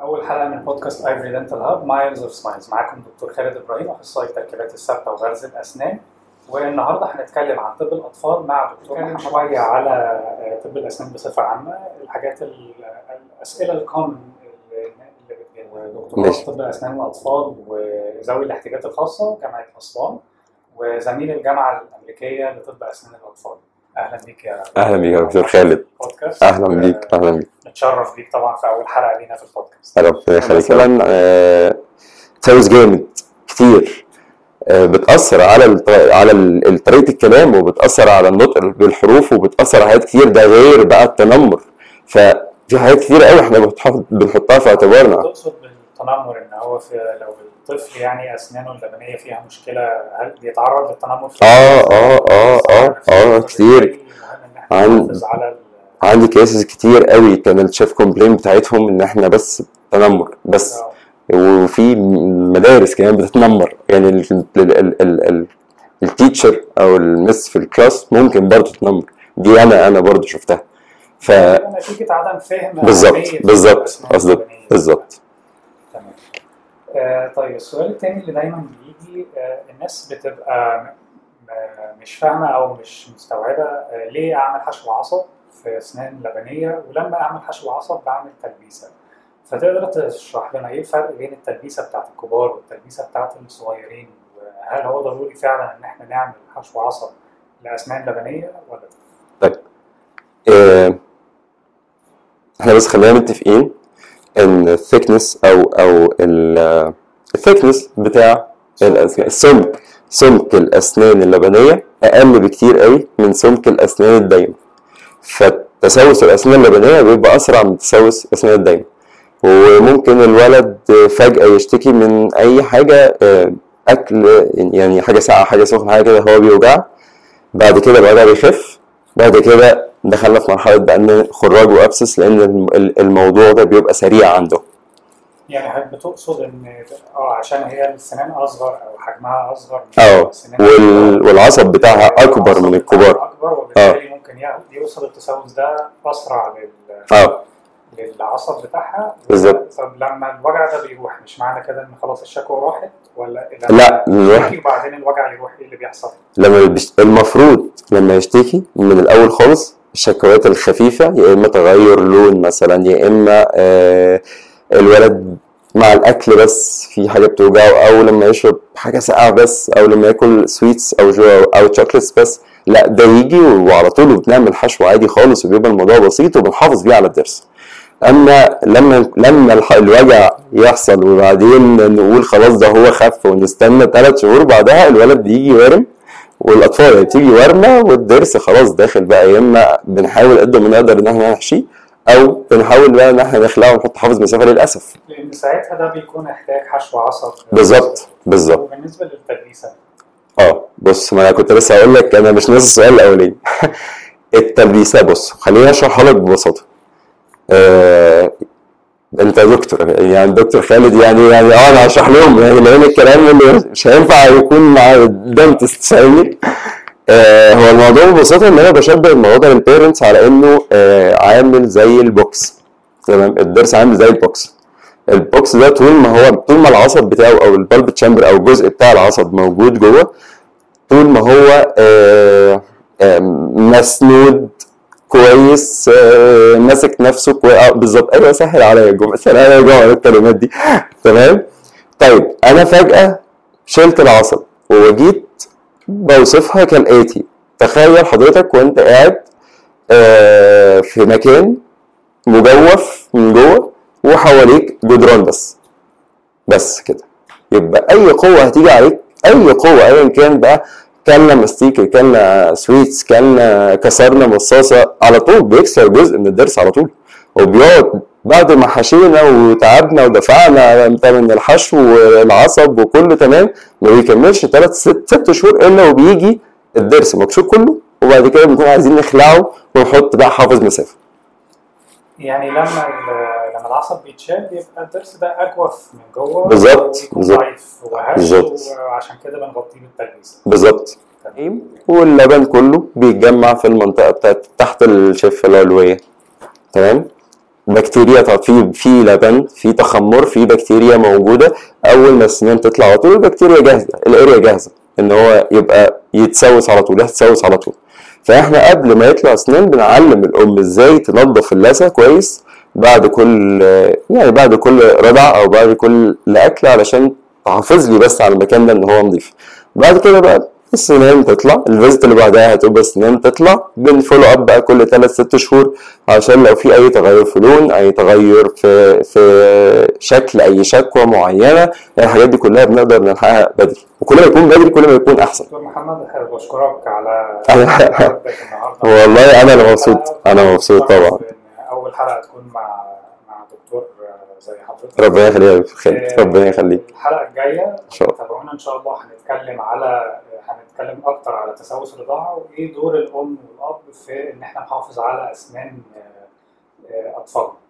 اول حلقه من بودكاست ايفري دنتال هاب مايلز اوف سمايلز معاكم دكتور خالد ابراهيم اخصائي التركيبات الثابته وغرز الاسنان والنهارده هنتكلم عن طب الاطفال مع دكتور نتكلم شويه على طب الاسنان بصفه عامه الحاجات ال- الاسئله الكومن اللي بتجيلنا دكتور ماشي. طب اسنان الاطفال وذوي الاحتياجات الخاصه جامعه اسوان وزميل الجامعه الامريكيه لطب اسنان الاطفال اهلا بيك يا اهلا بيك يا دكتور خالد بودكاست اهلا بيك اهلا بيك نتشرف بيك طبعا في اول حلقه لينا في البودكاست ربنا يخليك مثلا آه، تسوس جامد كتير آه، بتأثر على الط- على ال- ال- طريقة الكلام وبتأثر على النطق بالحروف وبتأثر على حاجات كتير ده غير بقى التنمر ففي حاجات كتير قوي احنا بنحط- بنحطها في اعتبارنا تقصد بالتنمر ان هو في لو الطفل يعني اسنانه اللبنيه فيها مشكله هل بيتعرض للتنمر في اه اه اه اه اه كتير مهم ان احنا عن- نحافظ على ال- عندي كيسز كتير قوي كان الشيف كومبلين بتاعتهم ان احنا بس تنمر بس آه. وفي مدارس كمان بتتنمر يعني ال ال ال ال ال التيتشر او المس في الكلاس ممكن برضه تتنمر دي انا انا برضه شفتها ف نتيجه عدم فهم بالظبط أهمية بالظبط الأسنان قصدك اللبنية. بالظبط تمام آه طيب السؤال التاني اللي دايما بيجي آه الناس بتبقى م- م- مش فاهمه او مش مستوعبه آه ليه اعمل حشو عصب في اسنان لبنيه ولما اعمل حشو عصب بعمل تلبيسه فتقدر تشرح لنا ايه الفرق بين التلبيسه بتاعت الكبار والتلبيسه بتاعت الصغيرين وهل هو ضروري فعلا ان احنا نعمل حشو عصب لاسنان لبنيه ولا لا؟ آه، احنا بس خلينا متفقين ان الثيكنس او او الثيكنس بتاع الأس- السمك سمك الاسنان اللبنيه اقل بكتير قوي من سمك الاسنان الدايمه فتسوس الاسنان اللبنيه بيبقى اسرع من تسوس الاسنان الدايمه وممكن الولد فجاه يشتكي من اي حاجه آه، اكل يعني حاجه ساقعه حاجه سخنه حاجه كده هو بيوجع بعد كده الوجع بيخف بعد كده دخلنا في مرحله بقى ان خراج وابسس لان الم- ال- الموضوع ده بيبقى سريع عنده يعني هل بتقصد ان اه عشان هي السنان اصغر او حجمها اصغر من اه السنان وال- والعصب بتاعها اكبر من الكبار اكبر وبالتالي ممكن يع- يوصل التسوس ده اسرع لل... اه للعصب بتاعها بالظبط. طب لما الوجع ده بيروح مش معنى كده ان خلاص الشكوى راحت ولا لا، الواحد- يشتكي وبعدين الوجع يروح ايه اللي بيحصل؟ لما بيش- المفروض لما يشتكي من الاول خالص الشكوات الخفيفه يا اما تغير لون مثلا يا اما آه الولد مع الاكل بس في حاجه بتوجعه او لما يشرب حاجه ساقعه بس او لما ياكل سويتس او جو او تشوكلتس بس لا ده يجي وعلى طول بنعمل حشو عادي خالص وبيبقى الموضوع بسيط وبنحافظ بيه على الضرس اما لما لما الح- الوجع يحصل وبعدين نقول خلاص ده هو خف ونستنى ثلاث شهور بعدها الولد بيجي وارم والاطفال يعني بتيجي ورمه والضرس خلاص داخل بقى يا اما بنحاول قد ما نقدر ان احنا نحشيه او بنحاول بقى ان احنا نخلعه ونحط حافظ مسافه للاسف لان ساعتها ده بيكون احتاج حشو عصب بالظبط بالظبط وبالنسبه للتلبيسه اه بص ما انا كنت لسه هقول لك انا مش ناسي السؤال الاولاني التلبيسه بص خليني اشرحها لك ببساطه آه انت دكتور يعني دكتور خالد يعني يعني اه انا هشرح لهم يعني لان الكلام اللي مش هينفع يكون مع الدنتست فاهمني آه هو الموضوع ببساطه ان انا بشبه الموضوع ده للبيرنتس على انه آه عامل زي البوكس تمام الضرس عامل زي البوكس البوكس ده طول ما هو طول ما العصب بتاعه او البلب تشامبر او الجزء بتاع العصب موجود جوه طول ما هو آه، آه، مسنود كويس آه، ماسك نفسه كويس آه، بالظبط ايوه سهل عليا الجمله سهل عليا الجمله الكلمات دي تمام طيب انا فجاه شلت العصب وجيت بوصفها كالاتي تخيل حضرتك وانت قاعد آه، في مكان مجوف من جوه وحواليك جدران بس بس كده يبقى اي قوه هتيجي عليك اي قوه ايا كان بقى كلنا مستيكه كلنا سويتس كلنا كسرنا مصاصه على طول بيكسر جزء من الضرس على طول وبيقعد بعد ما حشينا وتعبنا ودفعنا ثمن الحشو والعصب وكله تمام ما بيكملش ثلاث ست, ست شهور الا وبيجي الضرس مكسور كله وبعد كده بنكون عايزين نخلعه ونحط بقى حافظ مسافه يعني لما ال- لما العصب بيتشال بيبقى الضرس ده اجوف من جوه بالظبط، ويكون بالظبط. ضعيف وهش بالظبط. وعشان كده بنغطيه بالتلبيسه بالظبط واللبن كله بيتجمع في المنطقه بتاعت تحت الشفه العلويه تمام بكتيريا طب في في لبن في تخمر في بكتيريا موجوده اول ما السنان تطلع على طول البكتيريا جاهزه الاريا جاهزه ان هو يبقى يتسوس على طول يتسوس على طول فاحنا قبل ما يطلع اسنان بنعلم الام ازاي تنظف اللثه كويس بعد كل يعني بعد كل رضع او بعد كل اكل علشان تحافظ لي بس على المكان ده ان هو نظيف بعد كده بقى السنان تطلع الفيزيت اللي بعدها هتبقى السنان تطلع بنفولو اب بقى كل 3 6 شهور عشان لو في اي تغير في لون اي تغير في في شكل اي شكوى معينه يعني الحاجات دي كلها بنقدر نلحقها بدري وكل ما يكون بدري كل ما يكون احسن دكتور محمد حابب اشكرك على أنا- مشاركتك النهارده والله انا اللي مبسوط انا مبسوط طبعا إن اول حلقه تكون مع مع دكتور زي حضرتك ربنا يخليك بخير ربنا يخليك الحلقه الجايه ان شاء الله تابعونا ان شاء الله هنتكلم على هنتكلم اكتر على تسوس الرضاعه وايه دور الام والاب في ان احنا نحافظ على اسنان آه، آه، اطفالنا